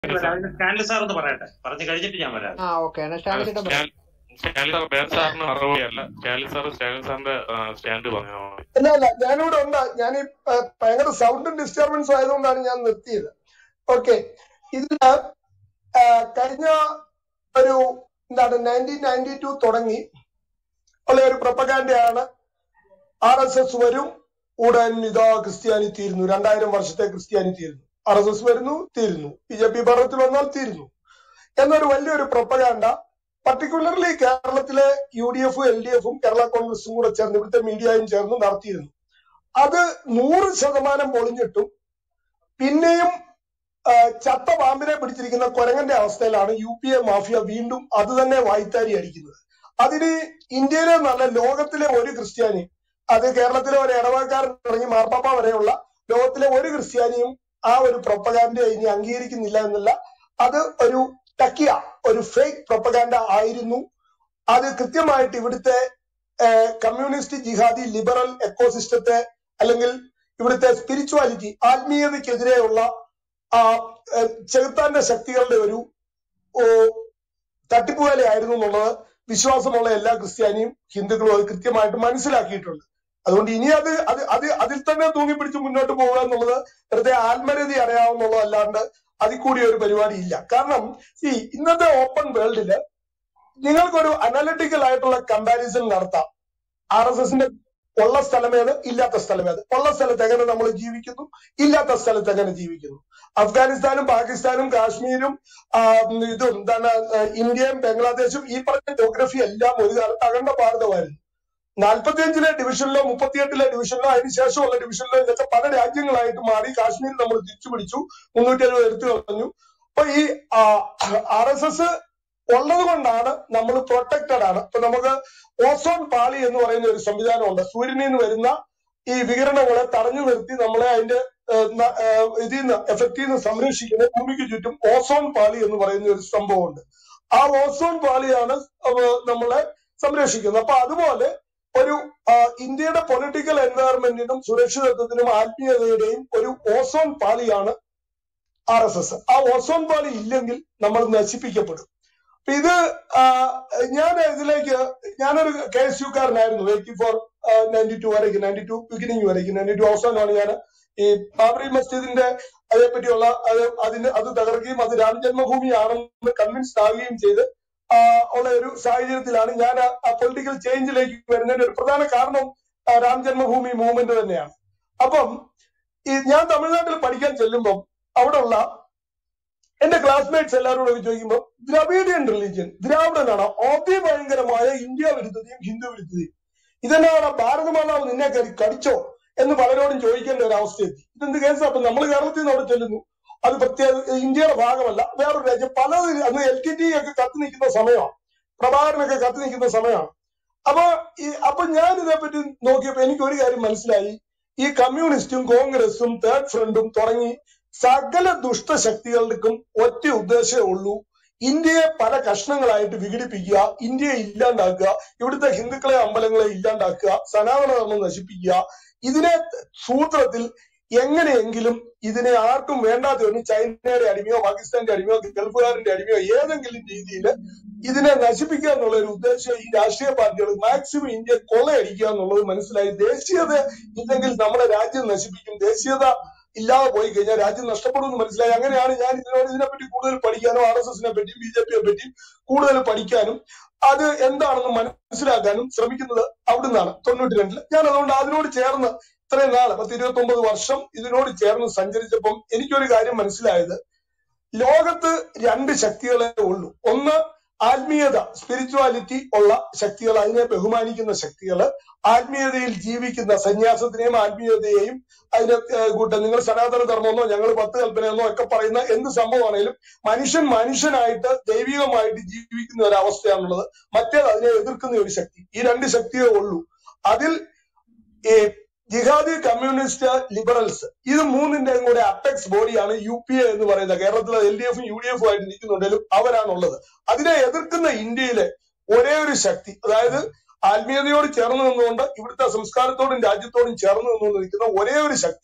വരാം അതിന് Stanley sir ഒന്ന് പറയട്ടെ പറഞ്ഞു കഴിഞ്ഞിട്ട് ഞാൻ വരാം ആ ഓക്കെ എന്നാ സ്റ്റാൻലി ചേട്ടൻ പറയാം സ്റ്റാലിൻ സാർ ബേർ സാറിന് മറുപടിയല്ല സ്റ്റാലിൻ സാർ സ്റ്റാലിൻ സാറിന്റെ സ്റ്റാൻഡ് പറഞ്ഞാൽ മതി ഇല്ല ഇല്ല ഞാനിവിടെ ഉണ്ട് ഞാൻ ഈ ഭയങ്കര സൗണ്ടും ഡിസ്റ്റർബൻസും ആയതുകൊണ്ടാണ് ഞാൻ നിർത്തിയത് ഓക്കെ ഇതില് ആ, കഴിഞ്ഞ ഒരു എന്താണ് നയൻറ്റീൻ നയൻറ്റി ടു തുടങ്ങി ഉള്ള ഒരു പ്രൊപ്പഗാൻഡയാണ് ആർ എസ് എസ് വരും ഉടൻ ഇതാ ക്രിസ്ത്യാനി തീരുന്നു രണ്ടായിരം വർഷത്തെ ക്രിസ്ത്യാനി തീരുന്നു ആർ എസ് എസ് വരുന്നു തീരുന്നു ബി ജെ പി ഭരണത്തിൽ വന്നാൽ തീരുന്നു എന്നൊരു വലിയൊരു പ്രൊപ്പഗാൻഡ പർട്ടിക്കുലർലി കേരളത്തിലെ യു ഡി എഫും എൽ ഡി എഫും കേരള കോൺഗ്രസും കൂടെ ചേർന്ന് ഇവിടുത്തെ മീഡിയയും ചേർന്ന് നടത്തിയിരുന്നു അത് നൂറ് ശതമാനം പൊളിഞ്ഞിട്ടും പിന്നെയും ആ, ചത്ത പാമ്പിനെ പിടിച്ചിരിക്കുന്ന കുരങ്ങന്റെ അവസ്ഥയിലാണ് യു പി എ മാഫിയ വീണ്ടും അത് തന്നെ വായ്ത്താരി അടിക്കുന്നത് അതിന് ഇന്ത്യയിലെ നല്ല ലോകത്തിലെ ഒരു ക്രിസ്ത്യാനി അത് കേരളത്തിലെ ഒരു ഇടവക്കാരൻ തുടങ്ങി മാർപ്പാപ്പ വരെയുള്ള ലോകത്തിലെ ഒരു ക്രിസ്ത്യാനിയും ആ ഒരു പ്രൊപ്പഗാൻഡ ഇനി അംഗീകരിക്കുന്നില്ല എന്നല്ല അത് ഒരു ടക്കിയ ഒരു ഫേക്ക് പ്രൊപ്പഗാൻഡ ആയിരുന്നു അത് കൃത്യമായിട്ട് ഇവിടുത്തെ കമ്മ്യൂണിസ്റ്റ് ജിഹാദി ലിബറൽ എക്കോസിസ്റ്റത്തെ അല്ലെങ്കിൽ ഇവിടുത്തെ സ്പിരിച്വാലിറ്റി ആത്മീയതയ്ക്കെതിരെയുള്ള ആ ഏഹ്, ചെകുത്താന്റെ ശക്തികളുടെ ഒരു ഓ, തട്ടിപ്പുവേലയായിരുന്നു എന്നുള്ളത് വിശ്വാസമുള്ള എല്ലാ ക്രിസ്ത്യാനിയും ഹിന്ദുക്കളും അത് കൃത്യമായിട്ട് മനസ്സിലാക്കിയിട്ടുണ്ട് അതുകൊണ്ട് ഇനി അത് അത് അത് അതിൽ തന്നെ തൂങ്ങിപ്പിടിച്ച് മുന്നോട്ട് പോകുക എന്നുള്ളത് വെറുതെ ആത്മരതി അറിയാവുന്നുള്ളതല്ലാണ്ട് അതിൽ കൂടി ഒരു പരിപാടി ഇല്ല കാരണം ഈ ഇന്നത്തെ ഓപ്പൺ വേൾഡില് നിങ്ങൾക്കൊരു അനാലിറ്റിക്കൽ ആയിട്ടുള്ള കമ്പാരിസൺ നടത്താം ആർ എസ് എസിന്റെ ഉള്ള സ്ഥലമേത് ഇല്ലാത്ത സ്ഥലമേത് ഉള്ള സ്ഥലത്ത് എങ്ങനെ നമ്മൾ ജീവിക്കുന്നു ഇല്ലാത്ത സ്ഥലത്ത് എങ്ങനെ ജീവിക്കുന്നു അഫ്ഗാനിസ്ഥാനും പാകിസ്ഥാനും കാശ്മീരും ആ, ഇതും എന്താണ് ആ, ഇന്ത്യയും ബംഗ്ലാദേശും ഈ പറഞ്ഞ ജോഗ്രഫി എല്ലാം ഒരു കാലത്ത് അഖണ്ഡ ഭാരതമായിരുന്നു നാൽപ്പത്തിയഞ്ചിലെ ഡിവിഷനിലോ മുപ്പത്തിയെട്ടിലെ ഡിവിഷനിലോ അതിനുശേഷമുള്ള ഡിവിഷനിലോ ഇതൊക്കെ പല രാജ്യങ്ങളായിട്ട് മാറി കാശ്മീർ നമ്മൾ തിരിച്ചു പിടിച്ചു മുന്നൂറ്റി എഴുപത് എടുത്തു കളഞ്ഞു അപ്പൊ ഈ ആർ എസ് എസ് ഉള്ളത് കൊണ്ടാണ് നമ്മൾ പ്രൊട്ടക്റ്റഡ് ആണ് ഇപ്പൊ നമുക്ക് ഓസോൺ പാളി എന്ന് പറയുന്ന ഒരു സംവിധാനമുണ്ട് സൂര്യനിൽ നിന്ന് വരുന്ന ഈ വികിരണങ്ങളെ തടഞ്ഞു നിർത്തി നമ്മളെ അതിന്റെ ഏഹ്, ന- ഏഹ്, ഇതിൽ നിന്ന് എഫക്റ്റിൽ നിന്ന് സംരക്ഷിക്കുന്ന ഭൂമിക്ക് ചുറ്റും ഓസോൺ പാളി എന്ന് പറയുന്ന ഒരു സംഭവമുണ്ട് ആ ഓസോൺ പാളിയാണ് അവ- നമ്മളെ സംരക്ഷിക്കുന്നത് അപ്പൊ അതുപോലെ ഒരു ആ, ഇന്ത്യയുടെ പൊളിറ്റിക്കൽ എൻവയറമെന്റിനും സുരക്ഷിതത്വത്തിനും ആത്മീയതയുടെയും ഒരു ഓസോൺ പാളിയാണ് ആർ എസ് എസ് ആ ഓസോൺ പാളി ഇല്ലെങ്കിൽ നമ്മൾ നശിപ്പിക്കപ്പെടും അപ്പൊ ഇത് ആ, ഞാൻ ഇതിലേക്ക് ഞാനൊരു കെ എസ് യുക്കാരനായിരുന്നു എയ്റ്റി ഫോർ നയൻറ്റി ടു വരയ്ക്ക് നയൻറ്റി ടു ബിഗിനിങ് വരയ്ക്ക് നയൻറ്റി ടു അവസാനമാണ് ഞാൻ ഈ ബാബറി മസ്ജിദിന്റെ അതേപ്പറ്റിയുള്ള അത് അതിന് അത് തകർക്കുകയും അത് രാമജന്മഭൂമിയാണെന്ന് കൺവിൻസ്ഡ് ആവുകയും ചെയ്ത് ആ, ഉള്ള ഒരു സാഹചര്യത്തിലാണ് ഞാൻ ആ പൊളിറ്റിക്കൽ ചേഞ്ചിലേക്ക് വരുന്നതിന്റെ ഒരു പ്രധാന കാരണം ആ, രാം ജന്മഭൂമി മൂവ്മെന്റ് തന്നെയാണ് അപ്പം ഈ ഞാൻ തമിഴ്നാട്ടിൽ പഠിക്കാൻ ചെല്ലുമ്പം അവിടെയുള്ള എന്റെ ക്ലാസ്മേറ്റ്സ് എല്ലാവരോടും ചോദിക്കുമ്പോൾ ദ്രവീഡിയൻ റിലീജിയൻ ദ്രാവിഡനാണ് അതിഭയങ്കരമായ ഇന്ത്യ വിരുദ്ധതയും ഹിന്ദു വിരുദ്ധതയും ഇതെന്നാണ് ഭാരതമാതാവ് നിന്നെ കയറി കടിച്ചോ എന്ന് പലരോടും ചോദിക്കേണ്ട ഒരു അവസ്ഥയെത്തി ഇതെന്ത് കേസാ അപ്പൊ നമ്മൾ കേരളത്തിൽ നിന്ന് അവിടെ ചെല്ലുന്നു അത് പ്രത്യേക ഇന്ത്യയുടെ ഭാഗമല്ല വേറൊരു രാജ്യം പല അന്ന് എൽ ടി ടി ഒക്കെ കത്തി നിൽക്കുന്ന സമയമാണ് പ്രഭാകരനൊക്കെ കത്തി നിൽക്കുന്ന സമയമാണ് അപ്പൊ ഈ അപ്പൊ ഞാൻ ഇതേപ്പറ്റി നോക്കിയപ്പോ എനിക്ക് ഒരു കാര്യം മനസ്സിലായി ഈ കമ്മ്യൂണിസ്റ്റും കോൺഗ്രസും തേർഡ് ഫ്രണ്ടും തുടങ്ങി സകല ദുഷ്ടശക്തികൾക്കും ഒറ്റ ഉദ്ദേശമേ ഉള്ളൂ ഇന്ത്യയെ പല കഷ്ണങ്ങളായിട്ട് വിഘടിപ്പിക്കുക ഇന്ത്യയെ ഇല്ലാണ്ടാക്കുക ഇവിടുത്തെ ഹിന്ദുക്കളെ അമ്പലങ്ങളെ ഇല്ലാണ്ടാക്കുക സനാതന ധർമ്മം നശിപ്പിക്കുക ഇതിനെ സൂത്രത്തിൽ എങ്ങനെയെങ്കിലും ഇതിനെ ആർക്കും വേണ്ടാത്തവന് ചൈനയുടെ അടിമയോ പാകിസ്ഥാന്റെ അടിമയോ ഗൾഫുകാരന്റെ അടിമയോ ഏതെങ്കിലും രീതിയിൽ ഇതിനെ നശിപ്പിക്കുക എന്നുള്ള ഒരു ഉദ്ദേശം ഈ രാഷ്ട്രീയ പാർട്ടികൾ മാക്സിമം ഇന്ത്യ കൊള്ളയടിക്കുക എന്നുള്ളത് മനസ്സിലായി ദേശീയത ഇല്ലെങ്കിൽ നമ്മുടെ രാജ്യം നശിപ്പിക്കും ദേശീയത ഇല്ലാതെ പോയി കഴിഞ്ഞാൽ രാജ്യം നഷ്ടപ്പെടുമെന്ന് മനസ്സിലായി അങ്ങനെയാണ് ഞാൻ ഇതിനോട് ഇതിനെപ്പറ്റി കൂടുതൽ പഠിക്കാനും ആർ എസ് എസിനെ പറ്റിയും ബി ജെ പിയെ പറ്റിയും കൂടുതൽ പഠിക്കാനും അത് എന്താണെന്ന് മനസ്സിലാക്കാനും ശ്രമിക്കുന്നത് അവിടുന്നാണ് തൊണ്ണൂറ്റി രണ്ടില് ഞാൻ അതുകൊണ്ട് അതിനോട് ചേർന്ന് ഇത്രയും നാള് പത്ത് ഇരുപത്തി ഒമ്പത് വർഷം ഇതിനോട് ചേർന്ന് സഞ്ചരിച്ചപ്പം എനിക്കൊരു കാര്യം മനസ്സിലായത് ലോകത്ത് രണ്ട് ശക്തികളെ ഉള്ളൂ ഒന്ന് ആത്മീയത സ്പിരിച്വാലിറ്റി ഉള്ള ശക്തികൾ അതിനെ ബഹുമാനിക്കുന്ന ശക്തികൾ ആത്മീയതയിൽ ജീവിക്കുന്ന സന്യാസത്തിനെയും ആത്മീയതയെയും അതിനെ ഏഹ്, കൂട്ട നിങ്ങൾ സനാതന ധർമ്മമെന്നോ ഞങ്ങൾ പത്ത് കൽപ്പനയെന്നോ ഒക്കെ പറയുന്ന എന്ത് സംഭവമാണെങ്കിലും മനുഷ്യൻ മനുഷ്യനായിട്ട് ദൈവികമായിട്ട് ജീവിക്കുന്ന ഒരു അവസ്ഥയാണുള്ളത് മറ്റേത് അതിനെ എതിർക്കുന്ന ഒരു ശക്തി ഈ രണ്ട് ശക്തിയേ ഉള്ളൂ അതിൽ ഈ ജിഹാദി കമ്മ്യൂണിസ്റ്റ് ലിബറൽസ് ഇത് മൂന്നിന്റെയും കൂടെ അപ്പെക്സ് ബോഡിയാണ് യു പി എ എന്ന് പറയുന്നത് കേരളത്തിലെ എൽ ഡി എഫും യു ഡി എഫും ആയിട്ട് നിൽക്കുന്നുണ്ടെങ്കിലും അവരാണുള്ളത് അതിനെ എതിർക്കുന്ന ഇന്ത്യയിലെ ഒരേ ഒരു ശക്തി അതായത് ആത്മീയതയോട് ചേർന്ന് നിന്നുകൊണ്ട് ഇവിടുത്തെ സംസ്കാരത്തോടും രാജ്യത്തോടും ചേർന്ന് നിന്നുകൊണ്ട് നിൽക്കുന്ന ഒരേ ഒരു ശക്തി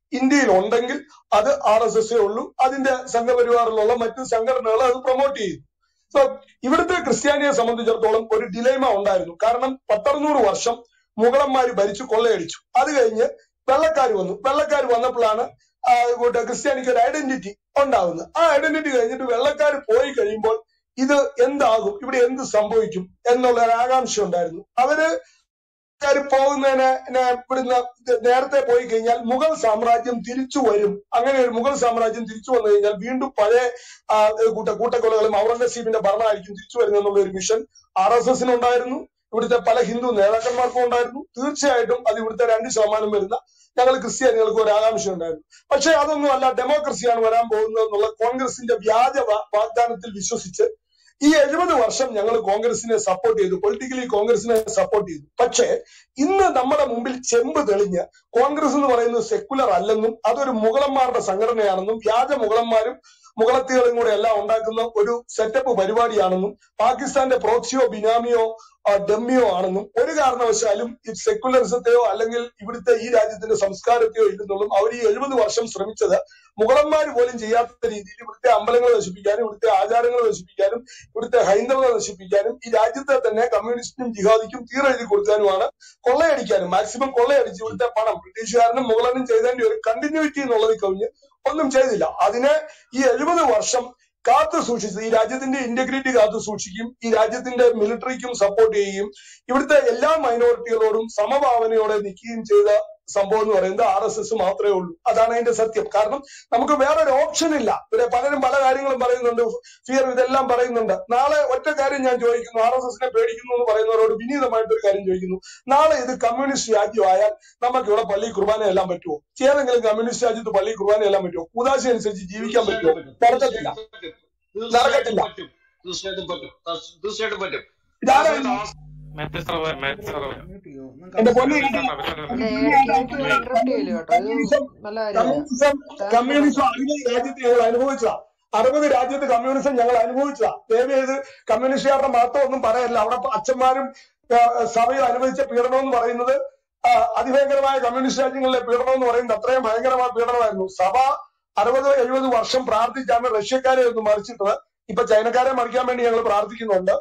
ഇന്ത്യയിൽ ഉണ്ടെങ്കിൽ അത് ആർ എസ് എസ് ഉള്ളൂ അതിന്റെ സംഘപരിവാറിലുള്ള മറ്റ് സംഘടനകൾ അത് പ്രൊമോട്ട് ചെയ്തു സോ ഇവിടുത്തെ ക്രിസ്ത്യാനിയെ സംബന്ധിച്ചിടത്തോളം ഒരു ഡിലൈമ ഉണ്ടായിരുന്നു കാരണം പത്തറുന്നൂറ് വർഷം മുഗളന്മാര് ഭരിച്ചു കൊള്ളയടിച്ചു അത് കഴിഞ്ഞ് വെള്ളക്കാർ വന്നു വെള്ളക്കാർ വന്നപ്പോഴാണ് ആ, കൂട്ട ക്രിസ്ത്യാനിക്ക് ഒരു ഐഡന്റിറ്റി ഉണ്ടാവുന്നത് ആ ഐഡന്റിറ്റി കഴിഞ്ഞിട്ട് വെള്ളക്കാർ പോയി കഴിയുമ്പോൾ ഇത് എന്താകും ഇവിടെ എന്ത് സംഭവിക്കും എന്നുള്ള ഒരു ആകാംക്ഷ ഉണ്ടായിരുന്നു അവര് ആൾക്കാർ പോകുന്നതിന് നെ ഇവിടുന്ന് ഇത് നേരത്തെ പോയി കഴിഞ്ഞാൽ മുഗൾ സാമ്രാജ്യം തിരിച്ചു വരും അങ്ങനെ ഒരു മുഗൾ സാമ്രാജ്യം തിരിച്ചു വന്നു കഴിഞ്ഞാൽ വീണ്ടും പഴയ ആ, കൂട്ട കൂട്ടക്കൊലകളും ഔറംഗസീബിന്റെ ഭരണമായിരിക്കും തിരിച്ചു വരുന്നത് എന്നുള്ള ഒരു മിഷൻ ആർ എസ് എസിന് ഉണ്ടായിരുന്നു ഇവിടുത്തെ പല ഹിന്ദു നേതാക്കന്മാർക്കും ഉണ്ടായിരുന്നു തീർച്ചയായിട്ടും അത് ഇവിടുത്തെ രണ്ട് ശതമാനം വരുന്ന ഞങ്ങൾ ക്രിസ്ത്യാനികൾക്ക് ഒരു ആകാംക്ഷ ഉണ്ടായിരുന്നു പക്ഷെ അതൊന്നും അല്ല ഡെമോക്രസിയാണ് വരാൻ പോകുന്നത് എന്നുള്ള കോൺഗ്രസിന്റെ വ്യാജ വാ- വാഗ്ദാനത്തിൽ വിശ്വസിച്ച് ഈ എഴുപത് വർഷം ഞങ്ങൾ കോൺഗ്രസിനെ സപ്പോർട്ട് ചെയ്തു പൊളിറ്റിക്കലി കോൺഗ്രസിനെ സപ്പോർട്ട് ചെയ്തു പക്ഷേ ഇന്ന് നമ്മുടെ മുമ്പിൽ ചെമ്പ് തെളിഞ്ഞ് കോൺഗ്രസ് എന്ന് പറയുന്നത് സെക്കുലർ അല്ലെന്നും അതൊരു മുഗളന്മാരുടെ സംഘടനയാണെന്നും വ്യാജ മുഗളന്മാരും മുഗളത്തികളും കൂടെ എല്ലാം ഉണ്ടാക്കുന്ന ഒരു സെറ്റപ്പ് പരിപാടിയാണെന്നും പാകിസ്ഥാന്റെ പ്രോക്സിയോ ബിനാമിയോ ആ, ഡമ്മിയോ ആണെന്നും ഒരു കാരണവശാലും ഈ സെക്കുലറിസത്തെയോ അല്ലെങ്കിൽ ഇവിടുത്തെ ഈ രാജ്യത്തിന്റെ സംസ്കാരത്തെയോ ഇല്ലെന്നുള്ളതും അവർ ഈ എഴുപത് വർഷം ശ്രമിച്ചത് മുഗളന്മാർ പോലും ചെയ്യാത്ത രീതിയിൽ ഇവിടുത്തെ അമ്പലങ്ങൾ നശിപ്പിക്കാനും ഇവിടുത്തെ ആചാരങ്ങൾ നശിപ്പിക്കാനും ഇവിടുത്തെ ഹൈന്ദവത നശിപ്പിക്കാനും ഈ രാജ്യത്തെ തന്നെ കമ്മ്യൂണിസ്റ്റിനും ജിഹാദിക്കും തീരെഴുതി കൊടുക്കാനുമാണ് കൊള്ളയടിക്കാനും മാക്സിമം കൊള്ളയടിച്ച് ഇവിടുത്തെ പണം ബ്രിട്ടീഷുകാരനും മുഗളനും ചെയ്തതിന്റെ ഒരു കണ്ടിന്യൂറ്റി എന്നുള്ളത് കവിഞ്ഞ് ഒന്നും ചെയ്തില്ല അതിനെ ഈ എഴുപത് വർഷം കാത്തു സൂക്ഷിച്ചത് ഈ രാജ്യത്തിന്റെ ഇന്റഗ്രിറ്റി കാത്തു സൂക്ഷിക്കും ഈ രാജ്യത്തിന്റെ മിലിറ്ററിക്കും സപ്പോർട്ട് ചെയ്യുകയും ഇവിടുത്തെ എല്ലാ മൈനോറിറ്റികളോടും സമഭാവനയോടെ നിൽക്കുകയും ചെയ്ത സംഭവം എന്ന് പറയുന്നത് ആർ എസ് എസ് മാത്രമേ ഉള്ളൂ അതാണ് അതിന്റെ സത്യം കാരണം നമുക്ക് വേറൊരു ഓപ്ഷൻ ഇല്ല ഇവിടെ പലരും പല കാര്യങ്ങളും പറയുന്നുണ്ട് ഫിയർ ഇതെല്ലാം പറയുന്നുണ്ട് നാളെ ഒറ്റ കാര്യം ഞാൻ ചോദിക്കുന്നു ആർ എസ് എസിനെ പേടിക്കുന്നു എന്ന് പറയുന്നവരോട് വിനീതമായിട്ടൊരു കാര്യം ചോദിക്കുന്നു നാളെ ഇത് കമ്മ്യൂണിസ്റ്റ് രാജ്യമായാൽ നമുക്ക് ഇവിടെ പള്ളി കുർബാന എല്ലാം പറ്റുമോ ഏതെങ്കിലും കമ്മ്യൂണിസ്റ്റ് രാജ്യത്ത് പള്ളി കുർബാന എല്ലാം പറ്റുമോ ഉദാശ അനുസരിച്ച് ജീവിക്കാൻ പറ്റുമോ നടക്കത്തില്ല നടക്കത്തില്ല പറ്റും തീർച്ചയായിട്ടും പറ്റും തീർച്ചയായിട്ടും പറ്റും ഇതാണ് മാത്യു സാറേ മാത്യു സാറേ എന്റെ പൊന്നി അല്ല കേക്ക് ഇന്ററപ്റ്റ് ചെയ്യില്ല കേട്ടോ ഇത് നല്ല കാര്യമല്ല കമ്മ്യൂണിസം കമ്മ്യൂണിസം അറുപത് രാജ്യത്ത് ഞങ്ങൾ അനുഭവിച്ചതാ അറുപത് രാജ്യത്ത് കമ്മ്യൂണിസം ഞങ്ങൾ അനുഭവിച്ചതാ ദയവ് ചെയ്ത് കമ്മ്യൂണിസ്റ്റുകാരുടെ മഹത്വം ഒന്നും പറയല്ല അവിടെ അച്ഛന്മാരും ആ, സഭയും അനുഭവിച്ച പീഡനം എന്ന് പറയുന്നത് ആ, അതിഭയങ്കരമായ കമ്മ്യൂണിസ്റ്റ് രാജ്യങ്ങളിലെ പീഡനം എന്ന് പറയുന്നത് അത്രയും ഭയങ്കരമായ പീഡനമായിരുന്നു സഭ അറുപത് എഴുപത് വർഷം പ്രാർത്ഥിച്ചാണ് റഷ്യക്കാരെ ഒന്ന് മറിച്ചിട്ടത് ഇപ്പൊ ചൈനക്കാരെ മറിക്കാൻ വേണ്ടി ഞങ്ങൾ പ്രാർത്ഥിക്കുന്നുണ്ട്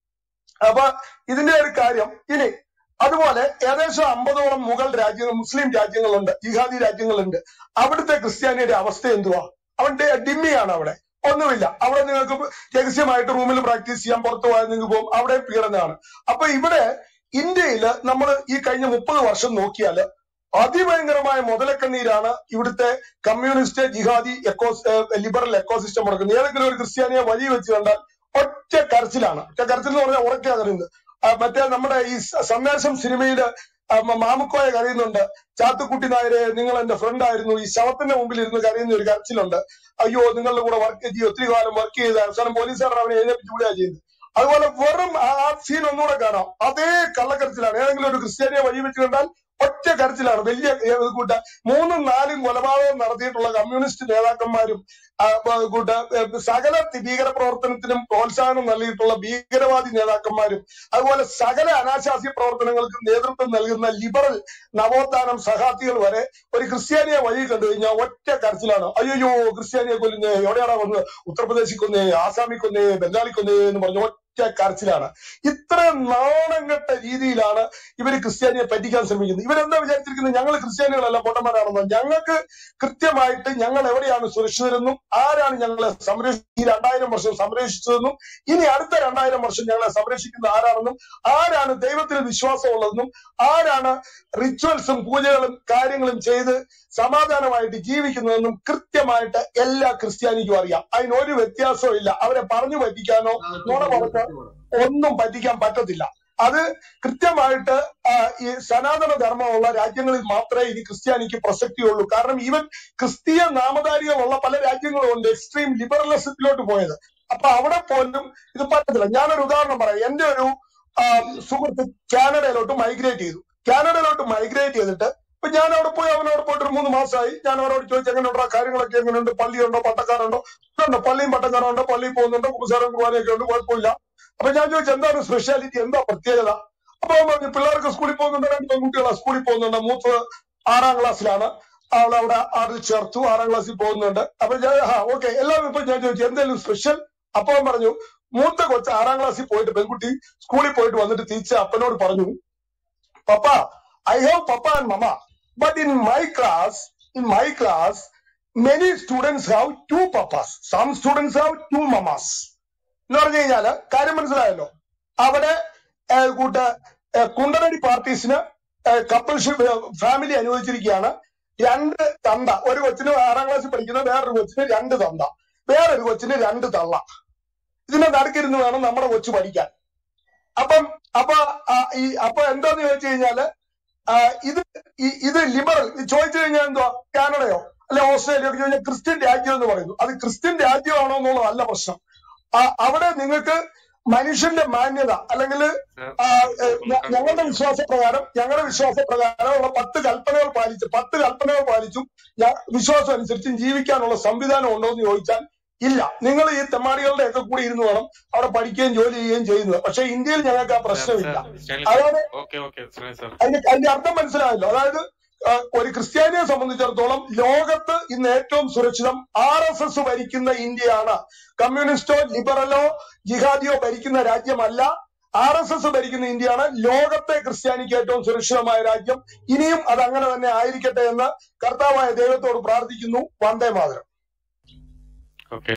അപ്പൊ ഇതിന്റെ ഒരു കാര്യം ഇനി അതുപോലെ ഏകദേശം അമ്പതോളം മുഗൾ രാജ്യങ്ങൾ മുസ്ലിം രാജ്യങ്ങളുണ്ട് ജിഹാദി രാജ്യങ്ങളുണ്ട് അവിടുത്തെ ക്രിസ്ത്യാനിയുടെ അവസ്ഥ എന്തുവാ അവന്റെ ഡിമ്മിയാണ് അവിടെ ഒന്നുമില്ല അവിടെ നിങ്ങൾക്ക് രഹസ്യമായിട്ട് റൂമിൽ പ്രാക്ടീസ് ചെയ്യാൻ പുറത്തു പോയാൽ നിങ്ങൾക്ക് പോകും അവിടെ പീഡനമാണ് അപ്പൊ ഇവിടെ ഇന്ത്യയിൽ നമ്മൾ ഈ കഴിഞ്ഞ മുപ്പത് വർഷം നോക്കിയാല് അതിഭയങ്കരമായ മുതലക്കണ്ണീരാണ് ഇവിടുത്തെ കമ്മ്യൂണിസ്റ്റ് ജിഹാദി എക്കോ ലിബറൽ എക്കോസിസ്റ്റം കൊടുക്കുന്നത് ഏതെങ്കിലും ഒരു ക്രിസ്ത്യാനിയെ വഴി വെച്ച് കണ്ടാൽ ഒറ്റ കരച്ചിലാണ് ഒറ്റ കരച്ചിൽ എന്ന് പറഞ്ഞാൽ ഉറക്കാ കരയുന്നത് ആ, മറ്റേ നമ്മുടെ ഈ സ- സന്ദേശം സിനിമയില് ആ, മ- മാമുക്കോയ കരയുന്നുണ്ട് ചാത്തുക്കുട്ടി നായരെ നിങ്ങൾ എന്റെ ഫ്രണ്ട് ആയിരുന്നു ഈ ശവത്തിന്റെ മുമ്പിൽ ഇരുന്ന് കരയുന്ന ഒരു കരച്ചിലുണ്ട് അയ്യോ നിങ്ങളുടെ കൂടെ വർക്ക് ചെയ്ത് ഒത്തിരി കാലം വർക്ക് ചെയ്ത് അവസാനം പോലീസുകാരൻ അവനെ എഴുന്നേപ്പിച്ച് വിടുക ചെയ്യുന്നത് അതുപോലെ വെറും ആ സീൻ ഒന്നുകൂടെ കാണാം അതേ കള്ളക്കരച്ചിലാണ് ഏതെങ്കിലും ഒരു ക്രിസ്ത്യാനിയെ വഴി വെച്ച് കണ്ടാൽ ഒറ്റ കരച്ചിലാണ് വലിയ ഏ, കൂട്ട മൂന്നും നാലും കൊലപാതകം നടത്തിയിട്ടുള്ള കമ്മ്യൂണിസ്റ്റ് നേതാക്കന്മാരും ആ, ബ- കൂട്ട ഏ, സകല ഭീകര പ്രവർത്തനത്തിനും പ്രോത്സാഹനം നൽകിയിട്ടുള്ള ഭീകരവാദി നേതാക്കന്മാരും അതുപോലെ സകല അനാശാസ്യ പ്രവർത്തനങ്ങൾക്കും നേതൃത്വം നൽകുന്ന ലിബറൽ നവോത്ഥാനം സഹാത്തികൾ വരെ ഒരു ക്രിസ്ത്യാനിയെ വഴി കണ്ടു കഴിഞ്ഞാൽ ഒറ്റ കരച്ചിലാണ് അയ്യോ ക്രിസ്ത്യാനിയെ കൊല്ലുന്നേ എവിടെയാണോ കൊന്നത് ഉത്തർപ്രദേശിൽ കൊന്നേ ആസാമിൽ കൊന്നേ ബംഗാളിൽ കൊന്നേ എന്ന് പറഞ്ഞ ഒറ്റ കരച്ചിലാണ് ഇത്ര നാണം കെട്ട രീതിയിലാണ് ഇവര് ക്രിസ്ത്യാനിയെ പറ്റിക്കാൻ ശ്രമിക്കുന്നത് ഇവരെന്താ വിചാരിച്ചിരിക്കുന്നത് ഞങ്ങൾ ക്രിസ്ത്യാനികളല്ല പൊട്ടന്മാരാണെന്നോ ഞങ്ങൾക്ക് കൃത്യമായിട്ട് ഞങ്ങൾ എവിടെയാണ് സുരക്ഷിതരെന്നും ആരാണ് ഞങ്ങളെ സംരക്ഷി ഈ രണ്ടായിരം വർഷം സംരക്ഷിച്ചതെന്നും ഇനി അടുത്ത രണ്ടായിരം വർഷം ഞങ്ങളെ സംരക്ഷിക്കുന്ന ആരാണെന്നും ആരാണ് ദൈവത്തിൽ വിശ്വാസമുള്ളതെന്നും ആരാണ് റിച്വൽസും പൂജകളും കാര്യങ്ങളും ചെയ്ത് സമാധാനമായിട്ട് ജീവിക്കുന്നതെന്നും കൃത്യമായിട്ട് എല്ലാ ക്രിസ്ത്യാനിക്കും അറിയാം അതിനൊരു വ്യത്യാസവും ഇല്ല അവരെ പറഞ്ഞു പറ്റിക്കാനോ നുണ പറഞ്ഞ് ഒന്നും പറ്റിക്കാൻ പറ്റത്തില്ല അത് കൃത്യമായിട്ട് ആ, ഈ സനാതന ധർമ്മമുള്ള രാജ്യങ്ങളിൽ മാത്രമേ ഇനി ക്രിസ്ത്യാനിക്ക് പ്രസക്തിയുള്ളൂ കാരണം ഈവൻ ക്രിസ്തീയ നാമധാരികളുള്ള പല രാജ്യങ്ങളും ഉണ്ട് എക്സ്ട്രീം ലിബറലിസത്തിലോട്ട് പോയത് അപ്പൊ അവിടെ പോലും ഇത് പറ്റത്തില്ല ഞാനൊരു ഉദാഹരണം പറയാം എന്റെ ഒരു ആ, സുഹൃത്ത് കാനഡയിലോട്ട് മൈഗ്രേറ്റ് ചെയ്തു കാനഡയിലോട്ട് മൈഗ്രേറ്റ് ചെയ്തിട്ട് ഇപ്പൊ ഞാൻ അവിടെ പോയി അവനവിടെ പോയിട്ട് ഒരു മൂന്ന് മാസമായി ഞാൻ അവരോട് ചോദിച്ചു എങ്ങനെയുണ്ടോ കാര്യങ്ങളൊക്കെ എങ്ങനെയുണ്ട് പള്ളിയുണ്ടോ പട്ടക്കാരുണ്ടോ ഉണ്ടോ പള്ളിയും പട്ടക്കാരും ഉണ്ടോ പള്ളിയിൽ പോകുന്നുണ്ടോ കുസാരം കുർബാനയൊക്കെ ഉണ്ട് കുഴപ്പമില്ല അപ്പൊ ഞാൻ ചോദിച്ചു എന്താണ് സ്പെഷ്യാലിറ്റി എന്താ പ്രത്യേകത അപ്പൊ അവൻ പറഞ്ഞു പിള്ളേർക്ക് സ്കൂളിൽ പോകുന്നുണ്ട് രണ്ട് പെൺകുട്ടികളാ സ്കൂളിൽ പോകുന്നുണ്ട് മൂത്ത് ആറാം ക്ലാസ്സിലാണ് അവൾ അവിടെ ആറിൽ ചേർത്തു ആറാം ക്ലാസ്സിൽ പോകുന്നുണ്ട് അപ്പൊ ഞാൻ ആ ഓക്കെ എല്ലാം ഇപ്പൊ ഞാൻ ചോദിച്ചു എന്തെങ്കിലും സ്പെഷ്യൽ അപ്പൊ അവൻ പറഞ്ഞു മൂത്ത കൊച്ച് ആറാം ക്ലാസ്സിൽ പോയിട്ട് പെൺകുട്ടി സ്കൂളിൽ പോയിട്ട് വന്നിട്ട് തിരിച്ച് അപ്പനോട് പറഞ്ഞു papa I have papa and mama but in my class in my class many students have two papas some students have two mamas എന്ന് പറഞ്ഞു കഴിഞ്ഞാല് കാര്യം മനസ്സിലായല്ലോ അവിടെ ഏഹ്, കൂട്ട് ഏഹ്, കുണ്ടനടി പാർട്ടീസിന് കപ്പിൾഷിപ്പ് ഫാമിലി അനുവദിച്ചിരിക്കുകയാണ് രണ്ട് തന്ത ഒരു കൊച്ചിന് ആറാം ക്ലാസ്സിൽ പഠിക്കുന്ന വേറൊരു കൊച്ചിന് രണ്ട് തന്ത വേറൊരു കൊച്ചിന് രണ്ട് തള്ള ഇതിന്റെ നടുക്കിരുന്ന് വേണം നമ്മുടെ കൊച്ചു പഠിക്കാൻ അപ്പം അപ്പൊ ആ, ഈ അപ്പൊ എന്താന്ന് ചോദിച്ചു കഴിഞ്ഞാല് ആ, ഇത് ഈ- ഇത് ലിബറൽ ചോദിച്ചു കഴിഞ്ഞാൽ എന്തുവാ കാനഡയോ അല്ലെ ഓസ്ട്രേലിയ ഒക്കെ ചോദിച്ചാൽ ക്രിസ്ത്യൻ രാജ്യം എന്ന് പറയുന്നു അത് ക്രിസ്ത്യൻ രാജ്യമാണോ എന്നുള്ളതല്ല പ്രശ്നം ആ, അവിടെ നിങ്ങൾക്ക് മനുഷ്യന്റെ മാന്യത അല്ലെങ്കിൽ ആ, ഏ, ഞ- ഞങ്ങളുടെ വിശ്വാസപ്രകാരം ഞങ്ങളുടെ വിശ്വാസപ്രകാരം ഉള്ള പത്ത് കൽപ്പനകൾ പാലിച്ച് പത്ത് കൽപ്പനകൾ പാലിച്ചും ഞ- വിശ്വാസം അനുസരിച്ചും ജീവിക്കാനുള്ള സംവിധാനം ഉണ്ടോ എന്ന് ചോദിച്ചാൽ ഇല്ല നിങ്ങൾ ഈ തെമ്മാടികളുടെ ഒക്കെ കൂടി ഇരുന്ന് വേണം അവിടെ പഠിക്കുകയും ജോലി ചെയ്യുകയും ചെയ്യുന്നത് പക്ഷെ ഇന്ത്യയിൽ ഞങ്ങൾക്ക് ആ പ്രശ്നമില്ല അതാണ് ഓക്കെ ഓക്കെ സാർ അതിന്റെ അതിന്റെ അർത്ഥം മനസ്സിലായല്ലോ അതായത് ആ, ഒരു ക്രിസ്ത്യാനിയെ സംബന്ധിച്ചിടത്തോളം ലോകത്ത് ഇന്ന് ഏറ്റവും സുരക്ഷിതം ആർ എസ് എസ് ഭരിക്കുന്ന ഇന്ത്യയാണ് കമ്മ്യൂണിസ്റ്റോ ലിബറലോ ജിഹാദിയോ ഭരിക്കുന്ന രാജ്യമല്ല ആർ എസ് എസ് ഭരിക്കുന്ന ഇന്ത്യയാണ് ലോകത്തെ ക്രിസ്ത്യാനിക്ക് ഏറ്റവും സുരക്ഷിതമായ രാജ്യം ഇനിയും അത് അങ്ങനെ തന്നെ ആയിരിക്കട്ടെ എന്ന് കർത്താവായ ദൈവത്തോട് പ്രാർത്ഥിക്കുന്നു വന്ദേ മാതരം ഓക്കെ